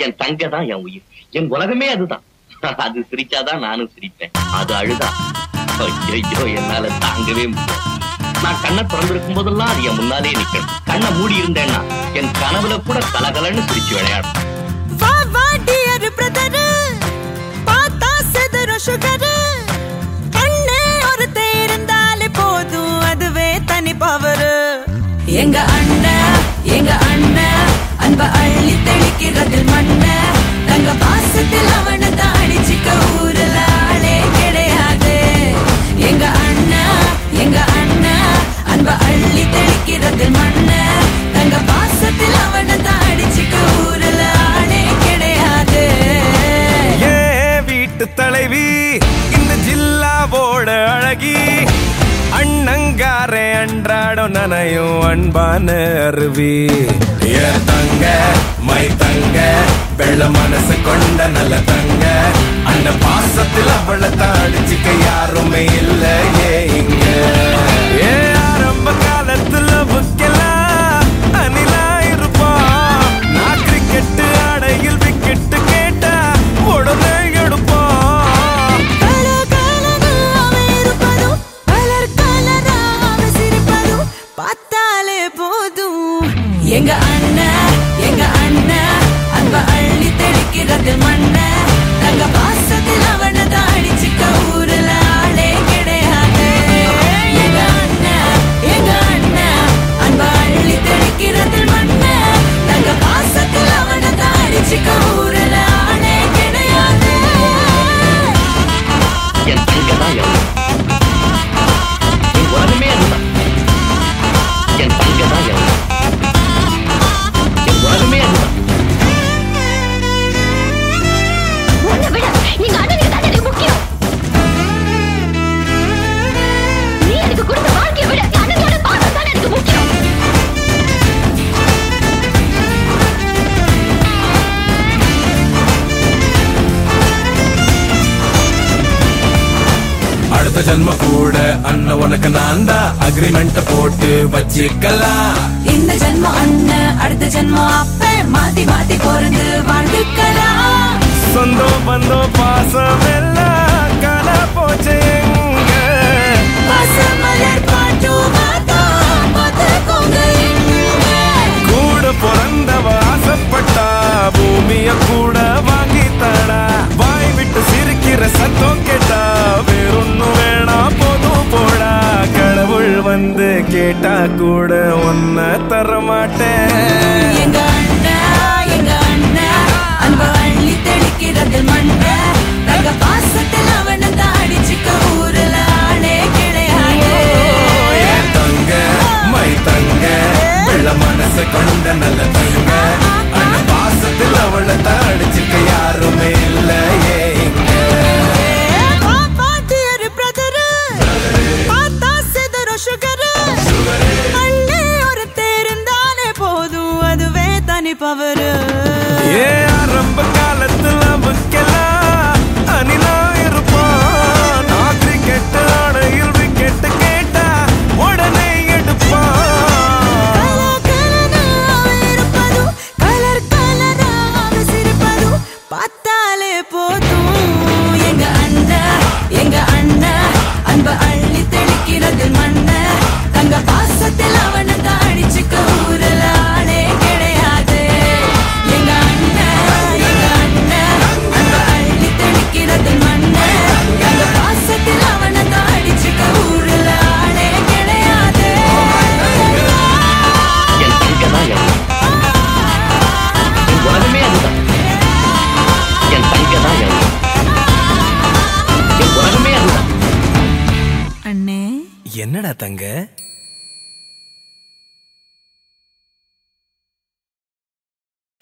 என் தங்க தான் என் உயிர் என் உலகமே அதுதான் அது சிரிச்சாதான் நானும் சிரிப்பேன் அது அழுதா ஐயோ என்னால தாங்கவே முடியாது நான் கண்ணை திறந்திருக்கும் போதெல்லாம் அது என் முன்னாலே நிக்கணும் கண்ணை மூடி இருந்தேன்னா என் கனவுல கூட கலகலன்னு சிரிச்சு விளையாடும் வா வா டியர் பிரதர் பார்த்தா செதறும் சுகர் கண்ணே ஒருத்த இருந்தாலே போதும் அதுவே தனி பவர் எங்க அண்ணன் எங்க அண்ணன் அன்ப அள்ளி தெளிக்கிறதில் மண்ண தங்க பாசத்தில் அவனை தான் அடிச்சுக்க ஊருல ஆளே கிடையாது எங்க அண்ணா எங்க அண்ணா அன்ப அள்ளி தெளிக்கிறதில் மண்ண தங்க பாசத்தில் அவனை தான் அடிச்சுக்க ஊருல ஆளே கிடையாது ஏ வீட்டு தலைவி இந்த ஜில்லாவோட அழகி அண்ணங்காரே அன்றாடம் நனையும் அன்பான அருவி ஏ தங்க மை தங்க வெள்ள மனசு கொண்ட நல்ல தங்க அந்த பாசத்தில் அவளை தாடிச்சுக்க யாருமே இல்ல ஏ இங்க ஏ ஆரம்ப காலத்துல புக்கெல்லாம் அணிலா இருப்போம் நான் கிரிக்கெட்டு ஆடையில் விக்கெட்டு கேட்டா உடனே எடுப்போம் கலகலனாக இருப்பதும், கலர் கலராக சிரிப்பதும் பார்த்தாலே போதும். எங்க அண்ணன் எங்க அண்ணன் அன்ப அள்ளி தெளிக்கிறது மண்ண தங்க பாசத்தில் அவனை தான் அடிச்சுக்க ஊருல ஆளே கிடையாது எங்க அண்ணன் எங்க அண்ணன் அன்ப அள்ளி தெளிக்கிறது மண்ண தங்க பாசத்தில் அவனை தான் அடிச்சுக்க ஊருல ஆளே கிடையாது என் தங்க தான் என் உயிர். என் உலகமே அதுதான் என் தங்க தான் என் உயிர். என் உலகமே அதுதான் உன்னை விட எங்க அண்ணனுக்கு தான் எனக்கு முக்கியம் நீ எனக்கு கொடுத்த வாழ்க்கையை விட என் அண்ணனோட பாசம் தான் எனக்கு முக்கியம் அடுத்த ஜென்ம கூட அண்ணன் உனக்கு நான் தான் அக்ரிமெண்ட் போட்டு வச்சுக்கலாம் இந்த ஜென்மம் அண்ணன் அடுத்த ஜென்மம் அப்ப மாத்தி மாத்தி பிறந்து வாழ்ந்துக்கலாம் சொந்தம் பந்தம் பாசம் எல்லாம் காண போச்சு எங்க பசுமலர் பாட்டு மாத்தோம் பார்த்துக்கோங்க எங்க. கூட பிறந்தவ ஆசைப்பட்டா பூமிய கூட வாங்கி தடா வாய் விட்டு சிரிக்கிற சத்தம் கேட்டா வேறொன்னும் வேணாம் போதும் போடா கடவுள் வந்து கேட்டா கூட ஒன்ன தர மாட்டேன் எங்க அண்ணா எங்க அண்ணா அன்பு அள்ளி தெளிக்கிறது மண்ண தங்க பாசத்தில் அவனை தான் அடிச்சுக்க ஊருல ஆளே கிடையாது என் தங்க மை தங்க வெள்ள மனசு கொண்ட நல்ல தங்க அந்த பாசத்தில் அவளை தாடிச்சுக்க யாருமே இல்லையே இங்க பவரு ஏ ஆரம்ப காலத்துல புக்கெல்லாம் அணிலா இருப்பான் நான் கிரிக்கெட் ஆடையில் விக்கெட் கேட்டா உடனே எடுப்பான் இருப்பதும் கலர் கலராக சிரிப்பதும் பார்த்தாலே போதும் எங்க அண்ணா எங்க அண்ணா அன்ப அள்ளி தெளிக்கிறது மண்ண தங்க பாசத்தில் அவனை தான் அடிச்சுக்க ஊருல ஆளே கிடையாது எங்க அண்ணா எங்க அண்ணா அன்ப அள்ளி தெளிக்கிறது மண்ண தங்க பாசத்தில் அவனை தான் அடிச்சுக்க ஊருல ஆளே கிடையாது என் தங்க தான் என் உயிர். என் உலகமே அதுதான் என் தங்க தான் என் உயிர். என் உலகமே அதுதான் அண்ணே என்னடா தங்க